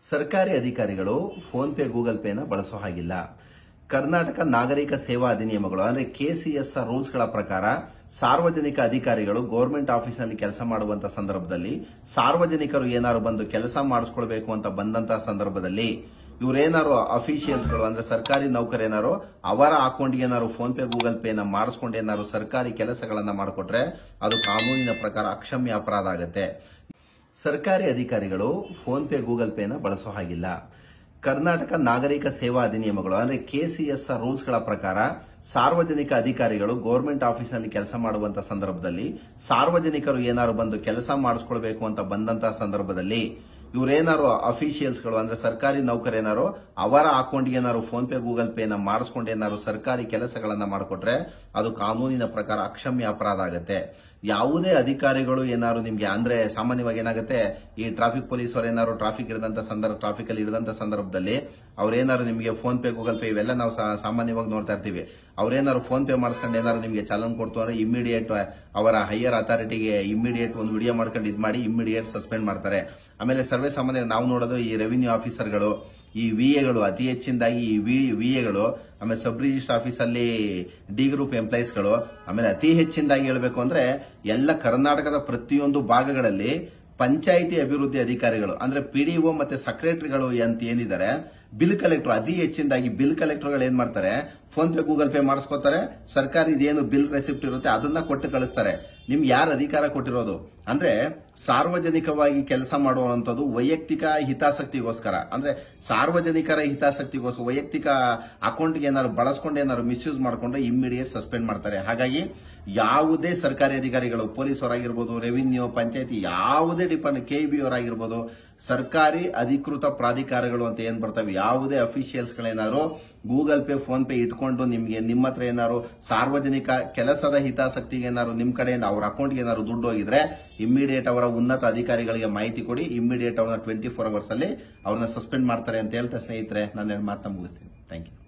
ಸರ್ಕಾರಿ ಅಧಿಕಾರಿಗಳು phone PhonePe Google ಪೇನ ಬಳಸೋ ಹಾಗಿಲ್ಲ ಕರ್ನಾಟಕ ನಾಗರಿಕ ಸೇವಾ ಅಧಿನಿಯಮಗಳು ಅಂದ್ರೆ ಕೆಸಿಎಸ್ಆರ್ ರೂಲ್ಸ್ಗಳ ಪ್ರಕಾರ ಸಾರ್ವಜನಿಕ ಅಧಿಕಾರಿಗಳು ಗೌರ್ಮೆಂಟ್ ಆಫೀಸ್ನಲ್ಲಿ ಕೆಲಸ ಮಾಡುವಂತ ಸಂದರ್ಭದಲ್ಲಿ ಸಾರ್ವಜನಿಕರು ಏನಾದ್ರು ಬಂದು ಕೆಲಸ ಮಾಡಿಸ್ಕೊಳ್ಬೇಕು ಅಂತ ಬಂದಂತಹ ಸಂದರ್ಭದಲ್ಲಿ ಇವ್ರೇನಾರು ಅಫಿಷಿಯಲ್ಸ್ಗಳು ಅಂದ್ರೆ ಸರ್ಕಾರಿ ನೌಕರೇನಾರು ಅವರ ಅಕೌಂಟ್ಗೆ ಏನಾರು ಫೋನ್ ಪೇ ಗೂಗಲ್ ಪೇನ ಮಾಡಿಸ್ಕೊಂಡು ಏನಾರು ಸರ್ಕಾರಿ ಕೆಲಸಗಳನ್ನ ಮಾಡಿಕೊಟ್ರೆ ಅದು ಕಾನೂನಿನ ಪ್ರಕಾರ ಅಕ್ಷಮ್ಯ ಅಪರಾಧ ಆಗುತ್ತೆ ಸರ್ಕಾರಿ ಅಧಿಕಾರಿಗಳು ಫೋನ್ ಪೇ ಗೂಗಲ್ ಪೇನ ಬಳಸೋ ಹಾಗಿಲ್ಲ ಕರ್ನಾಟಕ ನಾಗರಿಕ ಸೇವಾ ಅಧಿನಿಯಮಗಳು ಅಂದ್ರೆ ಕೆಸಿಎಸ್ಆರ್ ರೂಲ್ಸ್ಗಳ ಪ್ರಕಾರ ಸಾರ್ವಜನಿಕ ಅಧಿಕಾರಿಗಳು ಗೌರ್ಮೆಂಟ್ ಆಫೀಸ್ನಲ್ಲಿ ಕೆಲಸ ಮಾಡುವಂತ ಸಂದರ್ಭದಲ್ಲಿ ಸಾರ್ವಜನಿಕರು ಏನಾರು ಬಂದು ಕೆಲಸ ಮಾಡಿಸ್ಕೊಳ್ಬೇಕು ಅಂತ ಬಂದಂತಹ ಸಂದರ್ಭದಲ್ಲಿ ಇವ್ರೇನಾರು ಅಫಿಷಿಯಲ್ಸ್ಗಳು ಅಂದ್ರೆ ಸರ್ಕಾರಿ ನೌಕರೇನಾರು ಅವರ ಅಕೌಂಟ್ಗೆ ಏನಾರು ಫೋನ್ ಪೇ ಗೂಗಲ್ ಪೇನ ಮಾಡಿಸ್ಕೊಂಡು ಏನಾರು ಸರ್ಕಾರಿ ಕೆಲಸಗಳನ್ನ ಮಾಡಿಕೊಟ್ರೆ ಅದು ಕಾನೂನಿನ ಪ್ರಕಾರ ಅಕ್ಷಮ್ಯ ಅಪರಾಧ ಆಗುತ್ತೆ ಯಾವುದೇ ಅಧಿಕಾರಿಗಳು ಏನಾದ್ರು ನಿಮ್ಗೆ ಅಂದ್ರೆ ಸಾಮಾನ್ಯವಾಗಿ ಏನಾಗುತ್ತೆ ಈ ಟ್ರಾಫಿಕ್ ಪೊಲೀಸ್ ಅವ್ರು ಏನಾದ್ರು ಟ್ರಾಫಿಕ್ ಇಡದಂತ ಸಂದರ್ಭ ಟ್ರಾಫಿಕ್ ಅಲ್ಲಿ ಇಡದಂತ ಸಂದರ್ಭದಲ್ಲಿ ಅವ್ರೇನಾದ್ರು ನಿಮಗೆ ಫೋನ್ ಪೇ ಗೂಗಲ್ ಪೇ ಇವೆಲ್ಲ ನಾವು ಸಾ- ಸಾಮಾನ್ಯವಾಗಿ ನೋಡ್ತಾ ಇರ್ತೀವಿ ಅವ್ರೇನಾದ್ರು ಫೋನ್ ಪೇ ಮಾಡಿಸ್ಕೊಂಡು ಏನಾದ್ರು ನಿಮಗೆ ಚಾಲನ್ ಕೊಡ್ತು ಅಂದ್ರೆ ಇಮಿಡಿಯೇಟ್ ಅವರ ಹೈಯರ್ ಅಥಾರಿಟಿಗೆ ಇಮಿಡಿಯೇಟ್ ಒಂದು ವಿಡಿಯೋ ಮಾಡ್ಕೊಂಡು ಇದು ಮಾಡಿ ಇಮಿಡಿಯೇಟ್ ಸಸ್ಪೆಂಡ್ ಮಾಡ್ತಾರೆ ಆಮೇಲೆ ಸರ್ವೇ ಸಾಮಾನ್ಯ ನಾವು ನೋಡೋದು ಈ ರೆವಿನ್ಯೂ ಆಫೀಸರ್ಗಳು ಈ ವಿ ಎಗಳು ಅತಿ ಹೆಚ್ಚಿನದಾಗಿ ಈ ವಿ ಎಗಳು ಆಮೇಲೆ ಸಬ್ ರಿಜಿಸ್ಟರ್ ಆಫೀಸ್ ಅಲ್ಲಿ ಡಿ ಗ್ರೂಪ್ ಎಂಪ್ಲಾಯೀಸ್ಗಳು ಆಮೇಲೆ ಅತಿ ಹೆಚ್ಚಿನದಾಗಿ ಹೇಳಬೇಕು ಅಂದ್ರೆ ಎಲ್ಲ ಕರ್ನಾಟಕದ ಪ್ರತಿಯೊಂದು ಭಾಗಗಳಲ್ಲಿ ಪಂಚಾಯಿತಿ ಅಭಿವೃದ್ಧಿ ಅಧಿಕಾರಿಗಳು ಅಂದ್ರೆ ಪಿಡಿಒ ಮತ್ತೆ ಸೆಕ್ರೆಟರಿಗಳು ಅಂತ ಏನಿದ್ದಾರೆ ಬಿಲ್ ಕಲೆಕ್ಟರ್ ಅತಿ ಹೆಚ್ಚಿನದಾಗಿ ಬಿಲ್ ಕಲೆಕ್ಟರ್ಗಳು ಏನ್ ಮಾಡ್ತಾರೆ ಫೋನ್ ಪೇ ಗೂಗಲ್ ಪೇ ಮಾಡಿಸ್ಕೋತಾರೆ ಸರ್ಕಾರಿ ಇದೇನು ಬಿಲ್ ರೆಸಿಪ್ಟ್ ಇರುತ್ತೆ ಅದನ್ನ ಕೊಟ್ಟು ಕಳಿಸ್ತಾರೆ ನಿಮ್ಗೆ ಯಾರು ಅಧಿಕಾರ ಕೊಟ್ಟಿರೋದು ಅಂದ್ರೆ ಸಾರ್ವಜನಿಕವಾಗಿ ಕೆಲಸ ಮಾಡುವಂತದ್ದು ವೈಯಕ್ತಿಕ ಹಿತಾಸಕ್ತಿಗೋಸ್ಕರ ಅಂದ್ರೆ ಸಾರ್ವಜನಿಕರ ಹಿತಾಸಕ್ತಿಗೋಸ್ಕರ ವೈಯಕ್ತಿಕ ಅಕೌಂಟ್ಗೆ ಏನಾದ್ರು ಬಳಸ್ಕೊಂಡು ಏನಾದ್ರು ಮಿಸ್ಯೂಸ್ ಮಾಡ್ಕೊಂಡ್ರೆ ಇಮ್ಮಿಡಿಯೇಟ್ ಸಸ್ಪೆಂಡ್ ಮಾಡ್ತಾರೆ ಹಾಗಾಗಿ ಯಾವುದೇ ಸರ್ಕಾರಿ ಅಧಿಕಾರಿಗಳು ಪೊಲೀಸ್ ಅವರಾಗಿರ್ಬೋದು ರೆವಿನ್ಯೂ ಪಂಚಾಯತಿ ಯಾವುದೇ ಡಿಪಾರ್ಟ್ಮೆಂಟ್ ಕೆ ಬಿ ಅವರಾಗಿರ್ಬೋದು ಸರ್ಕಾರಿ ಅಧಿಕೃತ ಪ್ರಾಧಿಕಾರಗಳು ಅಂತ ಏನ್ ಬರ್ತವೆ ಯಾವುದೇ ಅಫಿಷಿಯಲ್ಸ್ ಗಳೇನಾದ್ರು ಗೂಗಲ್ ಪೇ ಫೋನ್ ಪೇ ಇಟ್ಕೊಂಡು ನಿಮ್ಗೆ ನಿಮ್ಮ ಹತ್ರ ಏನಾದ್ರು ಸಾರ್ವಜನಿಕ ಕೆಲಸದ ಹಿತಾಸಕ್ತಿಗೆ ಏನಾದ್ರು ನಿಮ್ ಕಡೆಯಿಂದ ಅವ್ರ ಅಕೌಂಟ್ಗೆ ಏನಾದ್ರು ದುಡ್ಡು ಹೋಗಿದ್ರೆ ಇಮ್ಮಿಡಿಯೇಟ್ ಅವರ ಉನ್ನತ ಅಧಿಕಾರಿಗಳಿಗೆ ಮಾಹಿತಿ ಕೊಡಿ ಇಮ್ಮಿಡಿಯೇಟ್ ಅವ್ರನ್ನ ಟ್ವೆಂಟಿ ಫೋರ್ ಅವರ್ಸ್ ಅಲ್ಲಿ ಅವ್ರನ್ನ ಸಸ್ಪೆಂಡ್ ಮಾಡ್ತಾರೆ ಅಂತ ಹೇಳ್ತಾ ಸ್ನೇಹಿತರೆ ನಾನು ಮಾತನ್ನ ಮುಗಿಸ್ತೀನಿ ಥ್ಯಾಂಕ್ ಯು